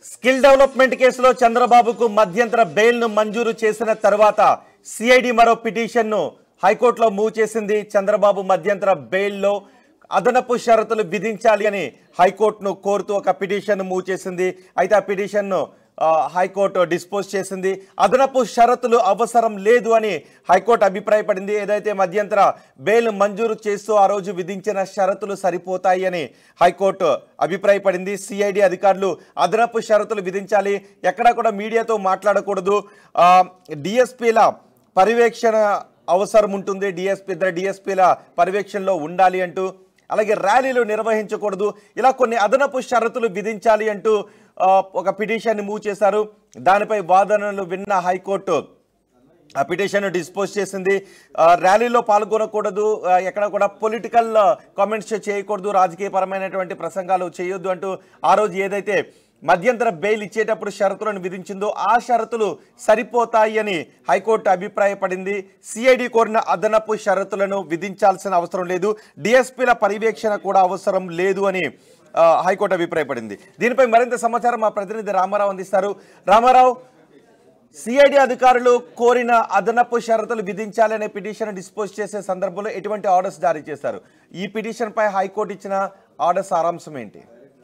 skill development కేసులో చంద్రబాబుకు మధ్యంతర బెయిల్ను మంజూరు చేసిన తర్వాత సిఐడి మరో పిటిషన్ను హైకోర్టులో మూవ్ చేసింది చంద్రబాబు మధ్యంతర బెయిల్లో అదనపు షరతులు విధించాలి అని హైకోర్టును కోరుతూ ఒక పిటిషన్ మూవ్ చేసింది అయితే ఆ పిటిషన్ను ఆ, హైకోర్టు డిస్పోజ్ చేసింది అదనపు షరతులు అవసరం లేదు అని హైకోర్టు అభిప్రాయపడింది ఏదైతే మధ్యంతర బెయిల్ మంజూరు చేస్తూ ఆ రోజు విధించిన షరతులు సరిపోతాయి అని హైకోర్టు అభిప్రాయపడింది సిఐడి అధికారులు అదనపు షరతులు విధించాలి ఎక్కడా కూడా మీడియాతో మాట్లాడకూడదు డిఎస్పీల పర్యవేక్షణ అవసరం ఉంటుంది డిఎస్పీ ఇద్దరు డిఎస్పీల పర్యవేక్షణలో ఉండాలి అంటూ అలాగే ర్యాలీలు నిర్వహించకూడదు ఇలా కొన్ని అదనపు షరతులు విధించాలి అంటూ ఆ, ఒక పిటిషన్ని మూవ్ చేశారు దానిపై వాదనలు విన్న హైకోర్టు ఆ పిటిషన్ డిస్పోజ్ చేసింది ఆ, ర్యాలీలో పాల్గొనకూడదు ఆ, ఎక్కడ కూడా పొలిటికల్ కామెంట్స్ చేయకూడదు రాజకీయపరమైనటువంటి ప్రసంగాలు చేయొద్దు అంటూ ఆ రోజు ఏదైతే మధ్యంతర బెయిల్ ఇచ్చేటప్పుడు షరతులను విధించిందో ఆ షరతులు సరిపోతాయి అని హైకోర్టు అభిప్రాయపడింది సిఐడి కోరిన అదనపు షరతులను విధించాల్సిన అవసరం లేదు డిఎస్పీల పర్యవేక్షణ కూడా అవసరం లేదు అని ఆ, హైకోర్టు అభిప్రాయపడింది దీనిపై మరింత సమాచారం మా ప్రతినిధి రామారావు అందిస్తారు రామారావు సిఐడి అధికారులు కోరిన అదనపు షరతులు విధించాలనే పిటిషన్ డిస్పోజ్ చేసే సందర్భంలో ఎటువంటి ఆర్డర్స్ జారీ చేశారు ఈ పిటిషన్ పై హైకోర్టు ఇచ్చిన ఆర్డర్ సారాంశం ఏంటి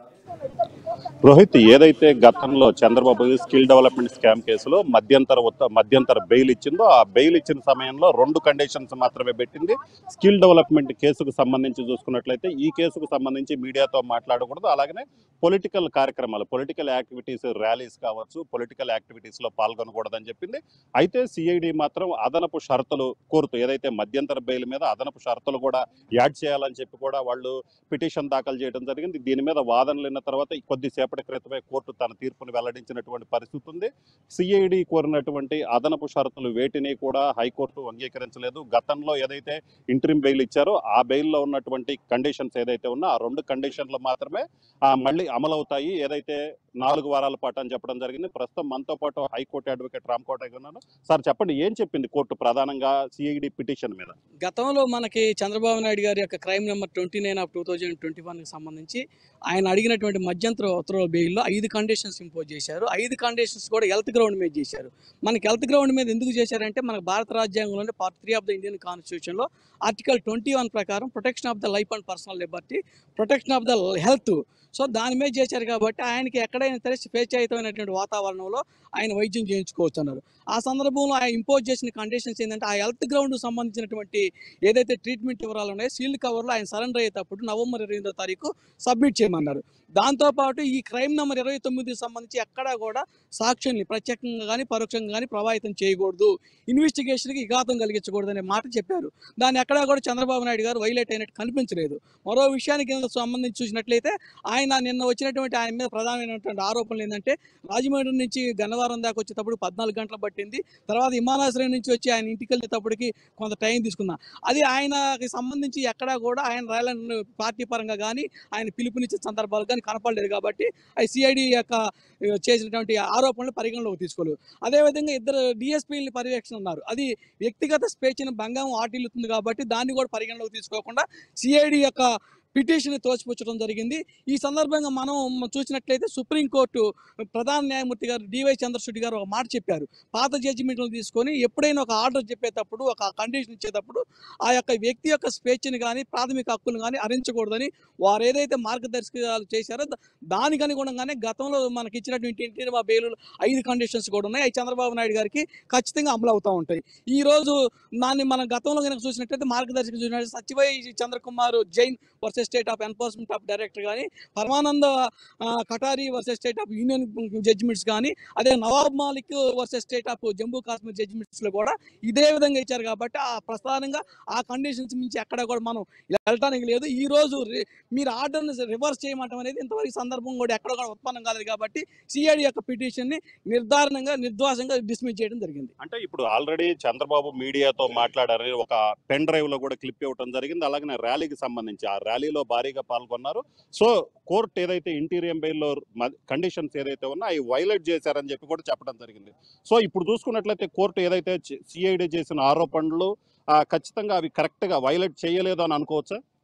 రోహిత్ ఏదైతే గతంలో చంద్రబాబు స్కిల్ డెవలప్మెంట్ స్కామ్ కేసులో మధ్యంతర ఉత్త మధ్యంతర బెయిల్ ఇచ్చిందో ఆ బెయిల్ ఇచ్చిన సమయంలో రెండు కండిషన్స్ మాత్రమే పెట్టింది స్కిల్ డెవలప్మెంట్ కేసుకు సంబంధించి చూసుకున్నట్లయితే ఈ కేసుకు సంబంధించి మీడియాతో మాట్లాడకూడదు అలాగనే పొలిటికల్ కార్యక్రమాలు పొలిటికల్ యాక్టివిటీస్ ర్యాలీస్ కావచ్చు పొలిటికల్ యాక్టివిటీస్ లో పాల్గొనకూడదని చెప్పింది అయితే సిఐడి మాత్రం అదనపు షరతులు కోరుతూ ఏదైతే మధ్యంతర బెయిల్ మీద అదనపు షరతులు కూడా యాడ్ చేయాలని చెప్పి కూడా వాళ్ళు పిటిషన్ దాఖలు చేయడం జరిగింది దీని మీద వాదనలు విన్న తర్వాత కొద్దిసేపటి క్రితమే కోర్టు తన తీర్పును వెల్లడించినటువంటి పరిస్థితి ఉంది సిఐడి కోరినటువంటి అదనపు షరతులు వేటిని కూడా హైకోర్టు అంగీకరించలేదు గతంలో ఏదైతే ఇంటరిమ్ బెయిల్ ఇచ్చారో ఆ బెయిల్లో ఉన్నటువంటి కండిషన్స్ ఏదైతే ఉన్నా ఆ రెండు కండిషన్లు మాత్రమే ఆ, మళ్ళీ అమలవుతాయి ఏదైతే నాలుగు వారాల పాటు అని చెప్పడం జరిగింది ప్రస్తుతం మనతో పాటు హైకోర్టు అడ్వకేట్ రామ్కోట ఉన్నారు సార్ చెప్పండి ఏం చెప్పింది కోర్టు ప్రధానంగా సిఐడి పిటిషన్ మీద గతంలో మనకి చంద్రబాబు నాయుడు గారి యొక్క crime number twenty nine of two thousand twenty వన్కి సంబంధించి ఆయన అడిగినటువంటి మధ్యంతర ఉత్తర్వుల బెయిల్లో ఐదు కండిషన్స్ ఇంపోజ్ చేశారు ఐదు కండిషన్స్ కూడా హెల్త్ గ్రౌండ్ మీద చేశారు మనకి హెల్త్ గ్రౌండ్ మీద ఎందుకు చేశారంటే మనకు భారత రాజ్యాంగంలోనే part three of the Indian కాన్స్టిట్యూషన్లో ఆర్టికల్ ట్వంటీ వన్ ప్రకారం protection of the life and personal liberty protection of the health so దాని మీద చేశారు కాబట్టి ఆయనకి ఎక్కడైనా సరే స్వేచ్ఛాయుతమైనటువంటి వాతావరణంలో ఆయన వైద్యం చేయించుకోవచ్చు అన్నారు ఆ సందర్భంలో ఆయన ఇంపోజ్ చేసిన కండిషన్స్ ఏంటంటే ఆ హెల్త్ గ్రౌండ్ సంబంధించినటువంటి ఏదైతే ట్రీట్మెంట్ వివరాలు ఉన్నాయో సీల్డ్ కవర్లో ఆయన సరెండర్ అయ్యేటప్పుడు నవంబర్ ఇరవై ఎనిమిదో తారీఖు సబ్మిట్ చేయమన్నారు దాంతోపాటు ఈ క్రైమ్ నెంబర్ ఇరవై తొమ్మిదికి సంబంధించి ఎక్కడా కూడా సాక్ష్యాన్ని ప్రత్యేకంగా కానీ పరోక్షంగా కానీ ప్రభావితం చేయకూడదు ఇన్వెస్టిగేషన్కి విఘాతం కలిగించకూడదు అనే మాట చెప్పారు దాన్ని ఎక్కడా కూడా చంద్రబాబు నాయుడు గారు వైలేట్ అయినట్టు కనిపించలేదు మరో విషయానికి సంబంధించి చూసినట్లయితే ఆయన నిన్న వచ్చినటువంటి ఆయన మీద ప్రధానమైనటువంటి ఆరోపణలు ఏంటంటే రాజమండ్రి నుంచి గన్నవరం దాకా వచ్చేటప్పుడు పద్నాలుగు గంటలు పట్టింది తర్వాత విమానాశ్రయం నుంచి వచ్చి ఆయన ఇంటికి వెళ్ళేటప్పటికి కొంత టైం తీసుకున్నా అది ఆయనకి సంబంధించి ఎక్కడా కూడా ఆయన రాయాలని పార్టీ పరంగా కానీ ఆయన పిలుపునిచ్చే సందర్భాలు కానీ కనపడలేదు కాబట్టి అది సిఐడి యొక్క ఆ, చేసినటువంటి ఆరోపణలు పరిగణలోకి తీసుకోలేదు అదేవిధంగా ఇద్దరు డిఎస్పీని పర్యవేక్షణ ఉన్నారు అది వ్యక్తిగత స్వేచ్ఛను భంగం ఆటిల్లుతుంది కాబట్టి దాన్ని కూడా పరిగణలోకి తీసుకోకుండా సిఐడి యొక్క పిటిషన్ తోసిపుచ్చడం జరిగింది ఈ సందర్భంగా మనం చూసినట్లయితే సుప్రీంకోర్టు ప్రధాన న్యాయమూర్తి గారు డివై చంద్రశెట్టి గారు ఒక మాట చెప్పారు పాత జడ్జిమెంట్లు తీసుకొని ఎప్పుడైనా ఒక ఆర్డర్ చెప్పేటప్పుడు ఒక కండిషన్ ఇచ్చేటప్పుడు ఆ యొక్క వ్యక్తి యొక్క స్వేచ్ఛని కానీ ప్రాథమిక హక్కులు కానీ హరించకూడదని వారు ఏదైతే మార్గదర్శకాలు చేశారో దా- దానికి అనుగుణంగానే గతంలో మనకి ఇచ్చినటువంటి ఇంటి మా బెయిలు ఐదు కండిషన్స్ కూడా ఉన్నాయి అవి చంద్రబాబు నాయుడు గారికి ఖచ్చితంగా అమలు అవుతూ ఉంటాయి ఈ రోజు దాన్ని మనం గతంలో కనుక చూసినట్లయితే మార్గదర్శకం చూసినట్లయితే సత్యవై Chandrakumar Jain versus state of enforcement of director కానీ పరమానంద ఆ, Katari versus state of union judgments కానీ అదే Nawab Malik versus state of Jammu Kashmir judgments లో కూడా ఇదే విధంగా ఇచ్చారు కాబట్టి ఆ ప్రధానంగా ఆ కండిషన్స్ మించి ఎక్కడ కూడా మనం వెళ్ళటానికి లేదు ఈ రోజు రి- మీరు ఆర్డర్ని రివర్స్ చేయమంటం అనేది ఇంతవరకు సందర్భం కూడా ఎక్కడ కూడా ఉత్పన్నం కాలేదు కాబట్టి సిఐడి యొక్క పిటిషన్ ని నిర్ధారణంగా నిర్ద్వాసంగా డిస్మిస్ చేయడం జరిగింది అంటే ఇప్పుడు ఆల్రెడీ చంద్రబాబు మీడియాతో మాట్లాడారని ఒక పెన్ డ్రైవ్ లో కూడా క్లిప్ ఇవ్వడం జరిగింది అలాగే ర్యాలీకి సంబంధించి ఆ ర్యాలీలో భారీగా పాల్గొన్నారు సో కోర్టు ఏదైతే ఇంటీరియం బెయిల్లో కండిషన్స్ ఏదైతే ఉన్నా అవి వైలేట్ చేశారని చెప్పి కూడా చెప్పడం జరిగింది సో ఇప్పుడు చూసుకున్నట్లయితే కోర్టు ఏదైతే సిఐడి చేసిన ఆరోపణలు ఆ, ఖచ్చితంగా అవి కరెక్ట్ గా వైలేట్ చేయలేదు అని అనుకోవచ్చా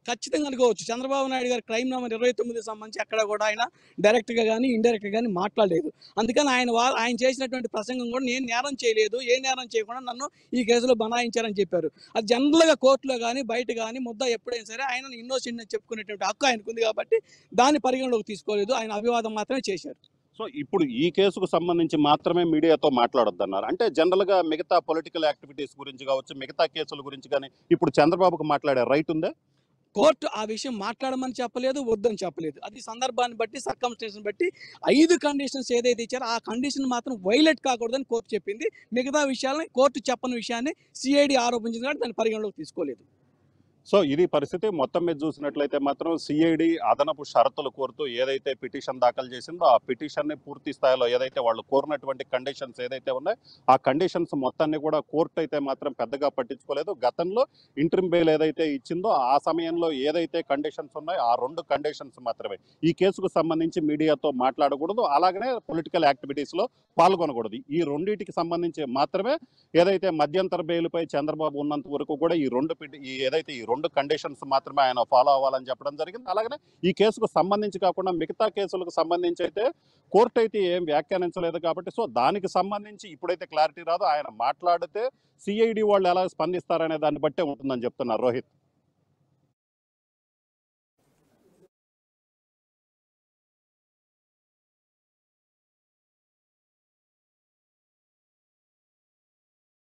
ఖచ్చితంగా అనుకోవచ్చు చంద్రబాబు నాయుడు గారి క్రైమ్ నెంబర్ ఇరవై తొమ్మిది సంబంధించి ఎక్కడ కూడా ఆయన డైరెక్ట్గా కానీ ఇండైరెక్ట్గా కానీ మాట్లాడలేదు అందుకని ఆయన వా ఆయన చేసినటువంటి ప్రసంగం కూడా నేను నేరం చేయలేదు ఏ నేరం చేయకుండా నన్ను ఈ కేసులో బనాయించారని చెప్పారు అది జనరల్గా కోర్టులో కానీ బయట కానీ ముద్ద ఎప్పుడైనా సరే ఆయన ఇన్నోసెంట్ అని చెప్పుకునేటువంటి హక్కు ఆయనకు ఉంది కాబట్టి దాన్ని పరిగణలోకి తీసుకోలేదు ఆయన అభివాదం మాత్రమే చేశారు సో ఇప్పుడు ఈ కేసుకు సంబంధించి మాత్రమే మీడియాతో మాట్లాడొద్దన్నారు అంటే జనరల్ గా మిగతా పొలిటికల్ యాక్టివిటీస్ గురించి కావచ్చు మిగతా కేసుల గురించి కానీ ఇప్పుడు చంద్రబాబుకు మాట్లాడే రైట్ ఉందా కోర్టు ఆ విషయం మాట్లాడమని చెప్పలేదు వద్దని చెప్పలేదు అది సందర్భాన్ని బట్టి సర్కమ్స్టెన్స్ని బట్టి ఐదు కండిషన్స్ ఏదైతే ఇచ్చారో ఆ కండిషన్ మాత్రం వైలేట్ కాకూడదని కోర్టు చెప్పింది మిగతా విషయాలని కోర్టు చెప్పని విషయాన్ని సిఐడి ఆరోపించింది కాబట్టి దాన్ని పరిగణలోకి తీసుకోలేదు సో ఇది పరిస్థితి మొత్తం మీద చూసినట్లయితే మాత్రం సిఐడి అదనపు షరతులు కోరుతూ ఏదైతే పిటిషన్ దాఖలు చేసిందో ఆ పిటిషన్ ని పూర్తి స్థాయిలో ఏదైతే వాళ్ళు కోరినటువంటి కండిషన్స్ ఏదైతే ఉన్నాయో ఆ కండిషన్స్ మొత్తాన్ని కూడా కోర్టు అయితే మాత్రం పెద్దగా పట్టించుకోలేదు గతంలో ఇంట్రిమ్ బెయిల్ ఏదైతే ఇచ్చిందో ఆ సమయంలో ఏదైతే కండిషన్స్ ఉన్నాయో ఆ రెండు కండిషన్స్ మాత్రమే ఈ కేసుకు సంబంధించి మీడియాతో మాట్లాడకూడదు అలాగనే పొలిటికల్ యాక్టివిటీస్ లో పాల్గొనకూడదు ఈ రెండింటికి సంబంధించి మాత్రమే ఏదైతే మధ్యంతర బెయిల్పై చంద్రబాబు ఉన్నంత వరకు కూడా ఈ రెండు పిటి- ఈ ఏదైతే ఈ రెండు కండిషన్స్ మాత్రమే ఆయన ఫాలో అవ్వాలని చెప్పడం జరిగింది అలాగనే ఈ కేసుకు సంబంధించి కాకుండా మిగతా కేసులకు సంబంధించి అయితే కోర్టు అయితే ఏం వ్యాఖ్యానించలేదు కాబట్టి సో దానికి సంబంధించి ఇప్పుడైతే క్లారిటీ రాదు ఆయన మాట్లాడితే సిఐడి వాళ్ళు ఎలా స్పందిస్తారనే దాన్ని బట్టే ఉంటుందని చెప్తున్నారు రోహిత్